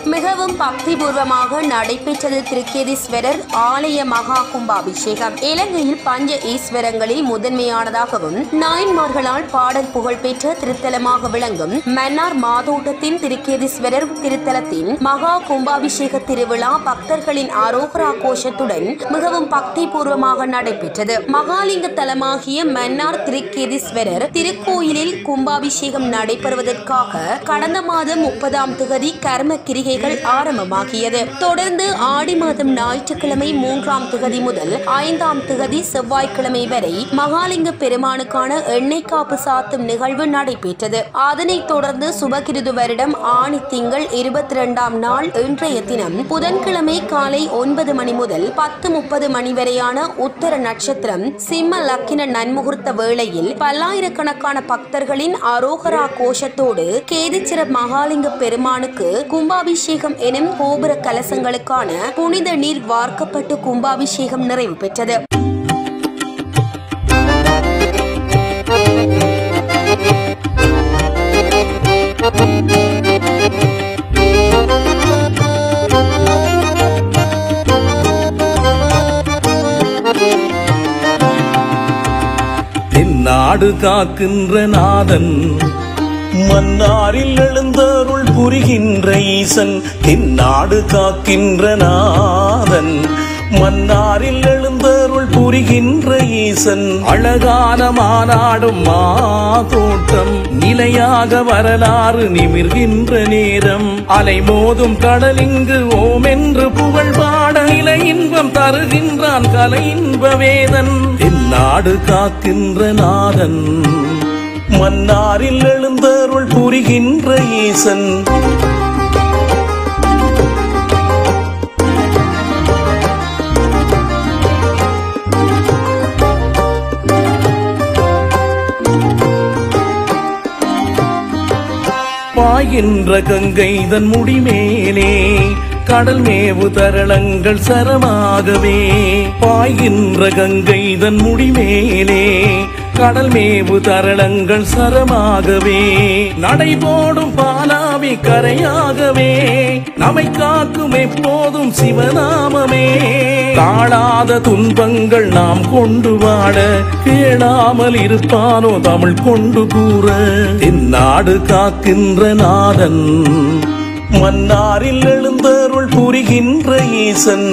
மிகவும் பக்திபூர்வமாக நடைபெற்றது திருக்கேதீஸ்வரர் ஆலய மகா கும்பாபிஷேகம் இலங்கையில் பஞ்ச ஈஸ்வரங்களில் முதன்மையானதாகவும் நாயன்மார்களால் பாடல் புகழ்பெற்ற திருத்தலமாக விளங்கும் மன்னார் மாதோட்டத்தின் திருக்கேதீஸ்வரர் திருத்தலத்தின் மகா கும்பாபிஷேக திருவிழா பக்தர்களின் ஆரோகரா கோஷத்துடன் மிகவும் பக்திபூர்வமாக நடைபெற்றது மகாலிங்க தலமாகிய மன்னார் திருக்கேதீஸ்வரர் திருக்கோயிலில் கும்பாபிஷேகம் நடைபெறுவதற்காக கடந்த மாதம் முப்பதாம் திகதி கர்ம கிரிகைகள் ஆரம்பமாகியது தொடர்ந்து ஆடி மாதம் ஞாயிற்றுக்கிழமை மூன்றாம் திகதி முதல் ஐந்தாம் திகதி செவ்வாய்க்கிழமை வரை மகாலிங்க பெருமானுக்கான எண்ணெய் காப்பு சாத்தும் நிகழ்வு நடைபெற்றது அதனைத் தொடர்ந்து சுபகிருது வருடம் ஆணி திங்கள் இருபத்தி இரண்டாம் நாள் இன்றைய தினம் புதன்கிழமை காலை ஒன்பது மணி முதல் பத்து முப்பது மணி வரையான உத்தர நட்சத்திரம் சிம்ம லக்கின நன்முகூர்த்த வேளையில் பல்லாயிரக்கணக்கான பக்தர்களின் அரோகரா கோஷத்தோடு கேதிச்சிர மகாலிங்க பெருமானுக்கு கும்பாபிஷேகம் எனும் கோபுர கலசங்களுக்கான புனித நீர் வார்க்கப்பட்டு கும்பாபிஷேகம் நிறைவு பெற்றது தென்னாடு காக்கின்ற நாதன் மன்னாரில் எழுந்தருள் புரிகின்ற ஈசன் தென்னாடு காக்கின்ற நாதன் மன்னாரில் எழுந்தருள் புரிகின்ற ஈசன் அழகான மாநாடும் மாதோட்டம் நிலையாக வரலாறு நிமிர்கின்ற நேரம் அலை மோதும் கடலிங்கு ஓம் என்று புகழ் பாட நிலை இன்பம் தருகின்றான் கலை இன்ப வேதன் தென்னாடு காக்கின்ற நாதன் மன்னாரில் எழுந்தருள் புரிகின்ற ஈசன் பாய்கின்ற கங்கை தன் முடிமேலே கடல் மேவு தரளங்கள் சரமாகவே பாய்கின்ற கங்கை தன் முடிமேலே கடல் மேவு தரளங்கள் சரமாகவே நடைபோடும் பாலாவி கரையாகவே நம்மை காக்கும் எப்போதும் சிவநாமமே தாழாத துன்பங்கள் நாம் கொண்டு வாழ கேளாமல் இருப்பானோ தமிழ் கொண்டு கூற தென்னாடு காக்கின்ற நாதன் மன்னாரில் எழுந்தருள் புரிகின்ற ஈசன்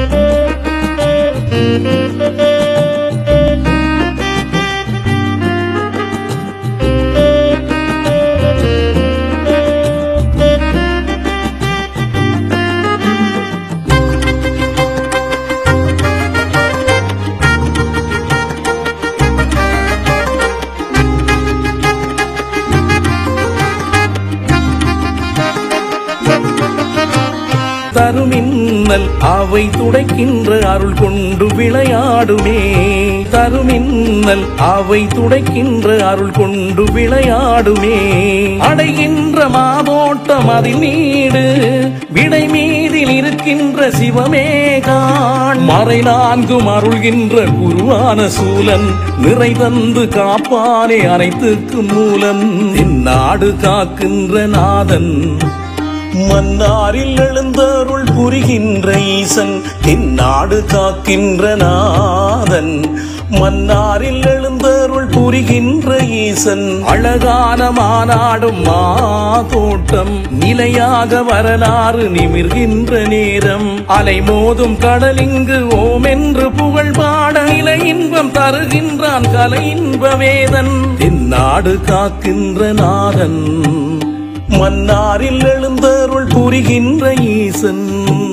தருமின்னல் அவை துடைக்கின்ற அருள் கொண்டு விளையாடுமே தருமின்னல் அவை துடைக்கின்ற அருள் கொண்டு விளையாடுமே அடைகின்ற மாதோட்டம் அதில் நீடு விடை மீதில் இருக்கின்ற சிவமே காண் மறை நான்கும் அருள்கின்ற குருவான சூலன் நிறை தந்து காப்பானே அனைத்துக்கும் மூலம் இந்நாடு காக்கின்ற நாதன் மன்னாரில் எழுந்தருள் புரிகின்ற ஈசன் இந்நாடு காக்கின்ற நாதன் மன்னாரில் எழுந்தருள் புரிகின்ற ஈசன் அழகான மாநாடும் மாதோட்டம் நிலையாக வரலாறு நிமிர்கின்ற நேரம் அலை மோதும் கடலிங்கு ஓம் என்று புகழ் பாட நிலை இன்பம் தருகின்றான் கலை இன்ப வேதன் இந்நாடு காக்கின்ற நாதன் மன்னாரில் எழுந்தருள் புரிகின்ற ஈசன்